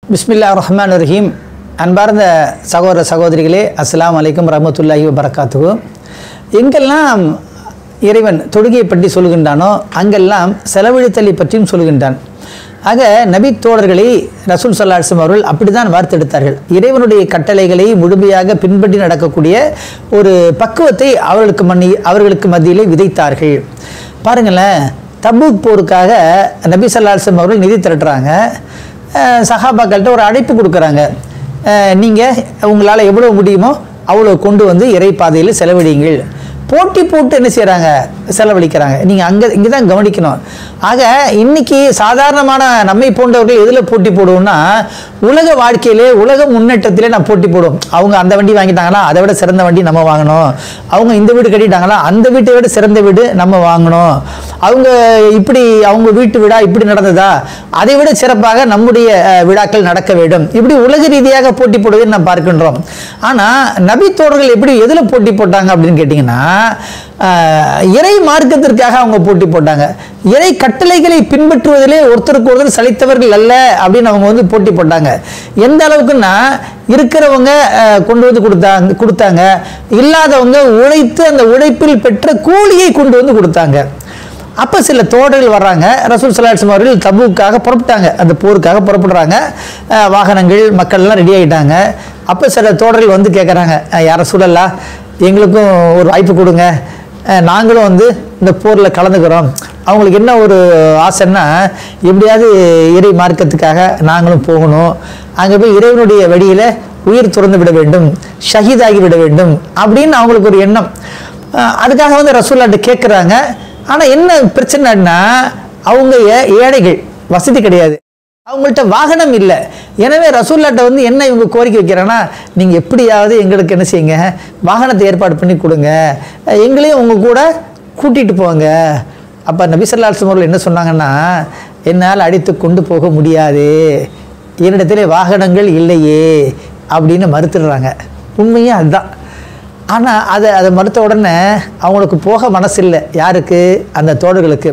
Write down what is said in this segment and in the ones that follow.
பிஸ்மில்லா ரஹ்மான் ரஹீம் அன்பார்ந்த சகோதர சகோதரிகளே அஸ்ஸலாமு அலைக்கும் ரஹமத்துல்லாஹி வபரகாத்துஹு எங்கெல்லாம் இறைவன் தொழுகையை பற்றி சொல்கின்றானோ அங்கெல்லாம் செலவழித்தலை பற்றியும் சொல்கின்றான் ஆக நபி தோழர்களை ரசூல் சல்லாஹம் அவர்கள் அப்படித்தான் வார்த்தெடுத்தார்கள் இறைவனுடைய கட்டளைகளை முழுமையாக பின்பற்றி நடக்கக்கூடிய ஒரு பக்குவத்தை அவர்களுக்கு மன்னி அவர்களுக்கு மத்தியிலே விதைத்தார்கள் பாருங்களேன் தபூக் போருக்காக நபி சல்லாஹம் அவர்கள் நிதி திரட்டுறாங்க அஹ் சஹாபாக்கள்கிட்ட ஒரு அழைப்பு கொடுக்குறாங்க நீங்கள் உங்களால் எவ்வளோ முடியுமோ அவ்வளோ கொண்டு வந்து இறை பாதையில் செலவழியுங்கள் போட்டி போட்டு என்ன செய்கிறாங்க செலவழிக்கிறாங்க நீங்கள் அங்கே இங்கே தான் கவனிக்கணும் ஆக இன்னைக்கு சாதாரணமான நம்மை போன்றவர்கள் எதில் போட்டி போடுவோம்னா உலக வாழ்க்கையிலே உலக முன்னேற்றத்திலே நான் போட்டி போடுவோம் அவங்க அந்த வண்டி வாங்கிட்டாங்களா அதை விட சிறந்த வண்டி நம்ம வாங்கணும் அவங்க இந்த வீடு கட்டிட்டாங்களா அந்த வீட்டை விட சிறந்த வீடு நம்ம வாங்கணும் அவங்க இப்படி அவங்க வீட்டு விழா இப்படி நடந்ததா அதை விட சிறப்பாக நம்முடைய அஹ், விழாக்கள் நடக்க வேண்டும் இப்படி உலக ரீதியாக போட்டி போடுவதை நாம் பார்க்கின்றோம் ஆனால் நபித்தோழர்கள் எப்படி எதில் போட்டி போட்டாங்க அப்படின்னு கேட்டிங்கன்னா அஹ், இறை மார்க்கத்திற்காக அவங்க போட்டி போட்டாங்க இறை கட்டளைகளை பின்பற்றுவதிலே ஒருத்தருக்கு ஒருத்தர் சலித்தவர்கள் அல்ல அப்படின்னு அவங்க வந்து போட்டி போட்டாங்க எந்த அளவுக்குன்னா இருக்கிறவங்க அஹ், கொண்டு வந்து கொடுத்தாங்க கொடுத்தாங்க இல்லாதவங்க உழைத்து அந்த உழைப்பில் பெற்ற கூலியை கொண்டு வந்து கொடுத்தாங்க அப்போ சில தோழர்கள் வர்றாங்க ரசூல் சலாஹம் அவர்கள் தபுக்காக புறப்பட்டாங்க அந்த போருக்காக புறப்படுறாங்க அஹ், வாகனங்கள் மக்கள்லாம் ரெடி ஆகிட்டாங்க அப்போ சில தோழர்கள் வந்து கேட்குறாங்க யார சூழல்லா எங்களுக்கும் ஒரு வாய்ப்பு கொடுங்க அஹ், நாங்களும் வந்து இந்த போரில் கலந்துக்கிறோம் அவங்களுக்கு என்ன ஒரு ஆசைன்னா எப்படியாவது இறை மார்க்கத்துக்காக நாங்களும் போகணும் அங்கே போய் இறைவனுடைய வழியில் உயிர் துறந்து விட வேண்டும் ஷஹீதாகி விட வேண்டும் அப்படின்னு அவங்களுக்கு ஒரு எண்ணம் அஹ், அதுக்காக வந்து ரசூல்லாட்ட கேட்குறாங்க ஆனால் என்ன பிரச்சனைன்னா அவங்க ஏ- ஏழைகள் வசதி கிடையாது அவங்கள்ட்ட வாகனம் இல்லை எனவே ரசூல்லாட்ட வந்து என்ன இவங்க கோரிக்கை வைக்கிறாங்கன்னா நீங்கள் எப்படியாவது எங்களுக்கு என்ன செய்யுங்க வாகனத்தை ஏற்பாடு பண்ணி கொடுங்க அஹ் எங்களையும் உங்க கூட கூட்டிகிட்டு போங்க அப்போ நபிசல்லாஸ்லம் அவர்கள் என்ன சொன்னாங்கன்னா என்னால் அடித்து கொண்டு போக முடியாது என்னிடத்திலே வாகனங்கள் இல்லையே அப்படின்னு மறுத்துடுறாங்க உண்மையே அதுதான் ஆனால் அதை அதை மறுத்த உடனே அவங்களுக்கு போக மனசில்லை யாருக்கு அந்த தோழர்களுக்கு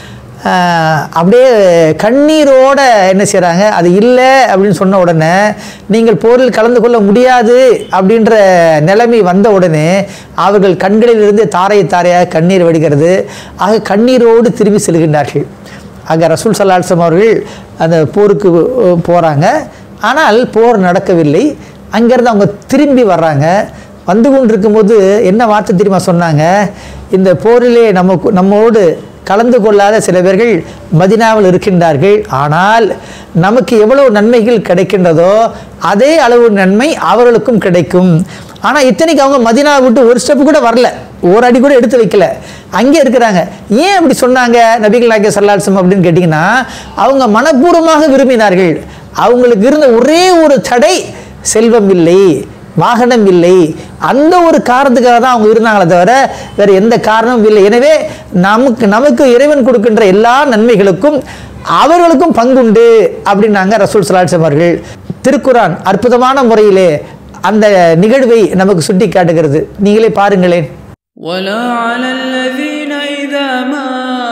ஆஹ் அப்படியே கண்ணீரோட என்ன செய்கிறாங்க அது இல்லை அப்படின்னு சொன்ன உடனே நீங்கள் போரில் கலந்து கொள்ள முடியாது அப்படின்ற நிலைமை வந்த உடனே அவர்கள் கண்களிலிருந்து தாரை தாரையாக கண்ணீர் வடிகிறது ஆக கண்ணீரோடு திரும்பி செல்கின்றார்கள் ஆக ரசூல் சல்லாஹம் அவர்கள் அந்த போருக்கு போகிறாங்க ஆனால் போர் நடக்கவில்லை அங்கேருந்து அவங்க திரும்பி வர்றாங்க வந்து கொண்டிருக்கும்போது என்ன வார்த்தை தெரியுமா சொன்னாங்க இந்த போரிலே நமக்கு நம்மோடு கலந்து கொள்ளாத சில பேர்கள் மதினாவில் இருக்கின்றார்கள் ஆனால் நமக்கு எவ்வளவு நன்மைகள் கிடைக்கின்றதோ அதே அளவு நன்மை அவர்களுக்கும் கிடைக்கும் ஆனால் இத்தனைக்கு அவங்க மதினாவை விட்டு ஒரு ஸ்டெப் கூட வரல ஒரு அடி கூட எடுத்து வைக்கல அங்கே இருக்கிறாங்க ஏன் அப்படி சொன்னாங்க நபிகள் நாயக சல்லாசம் அப்படின்னு கேட்டிங்கன்னா அவங்க மனப்பூர்வமாக விரும்பினார்கள் அவங்களுக்கு இருந்த ஒரே ஒரு தடை செல்வம் இல்லை வாகனம் இல்லை அந்த ஒரு காரணத்துக்காக தான் அவங்க இருந்தாங்களே தவிர வேற எந்த காரணமும் இல்லை எனவே நமக்கு நமக்கு இறைவன் கொடுக்கின்ற எல்லா நன்மைகளுக்கும் அவர்களுக்கும் பங்குண்டு அப்படின்னாங்க ரசூல் சலாட்சம் அவர்கள் திருக்குரான் அற்புதமான முறையிலே அந்த நிகழ்வை நமக்கு சுட்டி காட்டுகிறது நீங்களே பாருங்களேன் ولا على الذين إذا ما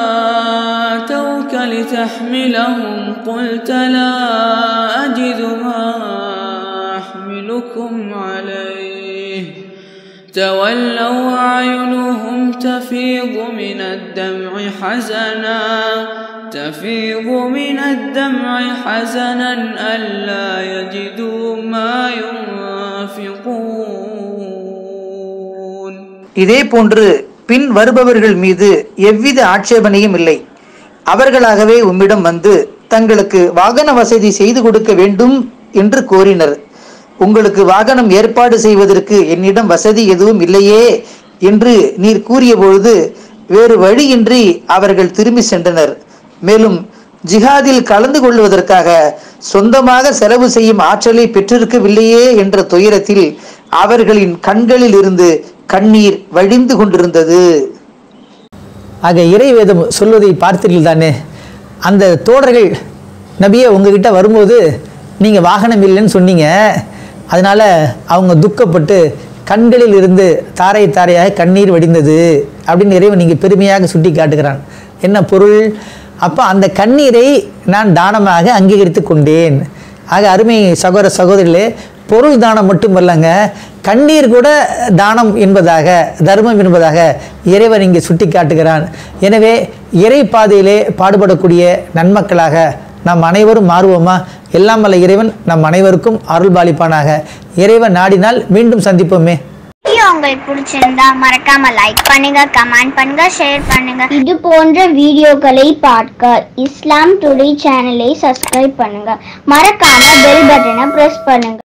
أتوك لتحملهم قلت لا أجد ما أحملكم عليه تولوا أعينهم تفيض من الدمع حزنا تفيض من الدمع حزنا ألا يجدوا ما ينفقون இதே போன்று பின் வருபவர்கள் மீது எவ்வித ஆட்சேபனையும் இல்லை அவர்களாகவே உம்மிடம் வந்து தங்களுக்கு வாகன வசதி செய்து கொடுக்க வேண்டும் என்று கோரினர் உங்களுக்கு வாகனம் ஏற்பாடு செய்வதற்கு என்னிடம் வசதி எதுவும் இல்லையே என்று நீர் கூறிய பொழுது வேறு வழியின்றி அவர்கள் திரும்பி சென்றனர் மேலும் ஜிஹாதில் கலந்து கொள்வதற்காக சொந்தமாக செலவு செய்யும் ஆற்றலை பெற்றிருக்கவில்லையே என்ற துயரத்தில் அவர்களின் கண்களில் இருந்து கண்ணீர் வழிந்து கொண்டிருந்தது ஆக இறை வேதம் சொல்வதை பார்த்தீர்கள் தானே அந்த தோழர்கள் நபியே உங்ககிட்ட வரும்போது நீங்கள் வாகனம் இல்லைன்னு சொன்னீங்க அதனால் அவங்க துக்கப்பட்டு கண்களில் இருந்து தாரை தாரையாக கண்ணீர் வடிந்தது அப்படின்னு இறைவன் நீங்கள் பெருமையாக சுட்டி காட்டுகிறான் என்ன பொருள் அப்போ அந்த கண்ணீரை நான் தானமாக அங்கீகரித்து கொண்டேன் ஆக அருமை சகோதர சகோதரிகளே பொருள் தானம் மட்டும் இல்லைங்க கண்ணீர் கூட தானம் என்பதாக தர்மம் என்பதாக இறைவன் இங்கே சுட்டி காட்டுகிறான் எனவே இறை பாதையிலே பாடுபடக்கூடிய நன்மக்களாக நாம் அனைவரும் மாறுவோமா எல்லாம் வல்ல இறைவன் நம் அனைவருக்கும் அருள் பாலிப்பானாக இறைவன் நாடினால் மீண்டும் சந்திப்போமே வீடியோ உங்களுக்கு பிடிச்சிருந்தா மறக்காம லைக் பண்ணுங்க கமெண்ட் பண்ணுங்க ஷேர் பண்ணுங்க இது போன்ற வீடியோக்களை பார்க்க இஸ்லாம் டுடே சேனலை சப்ஸ்கிரைப் பண்ணுங்க மறக்காம பெல் பட்டனை பிரஸ் பண்ணுங்க